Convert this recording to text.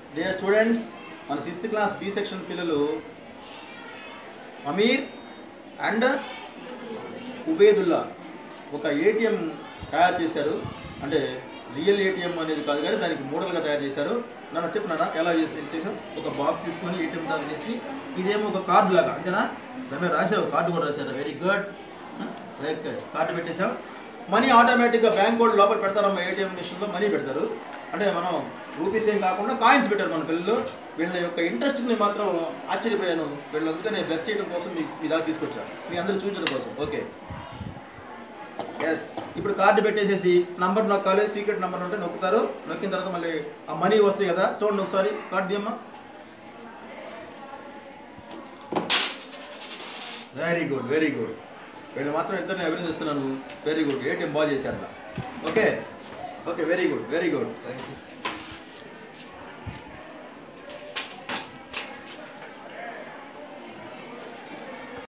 dear students మన sixth class B section పిల్లలు Aamir and Ubedulla ఒక ఏటీఎం తయారు చేశారు అంటే రియల్ ఏటీఎం అనేది కాదు కానీ దానికి మోడల్గా తయారు చేశారు నన్ను చెప్పినారా ఎలా చేసి చేసాం ఒక బాక్స్ తీసుకొని ఏటీఎం తయారు చేసి ఇదేమో ఒక కార్డు లాగా అంతేనా దాని రాసావు కార్డు కూడా రాశారు వెరీ గుడ్ ఓకే కార్డు పెట్టేసాం మనీ ఆటోమేటిక్గా బ్యాంక్ వాళ్ళు లోపల పెడతారమ్మా ఏటీఎం మిషన్లో మనీ పెడతారు అంటే మనం రూపీస్ ఏం కాకుండా కాయిన్స్ పెట్టారు మన పిల్లలు వీళ్ళ యొక్క ఇంట్రెస్ట్ని మాత్రం ఆశ్చర్యపోయాను వీళ్ళు అందుకనే బ్లెస్ చేయడం కోసం మీ మీ దాకా తీసుకొచ్చాను మీ అందరూ చూడడం కోసం ఓకే ఎస్ ఇప్పుడు కార్డు పెట్టేసేసి నంబర్ నొక్కాలి సీక్రెట్ నంబర్ ఉంటే నొక్కుతారు నొక్కిన తర్వాత మళ్ళీ ఆ మనీ వస్తాయి కదా చూడండి ఒకసారి కార్డు తీయమ్మా వెరీ గుడ్ వెరీ గుడ్ వీళ్ళు మాత్రం ఇద్దరిని అభినందిస్తున్నాను వెరీ గుడ్ ఏటీఎం బాగా చేశారు okay okay very good very good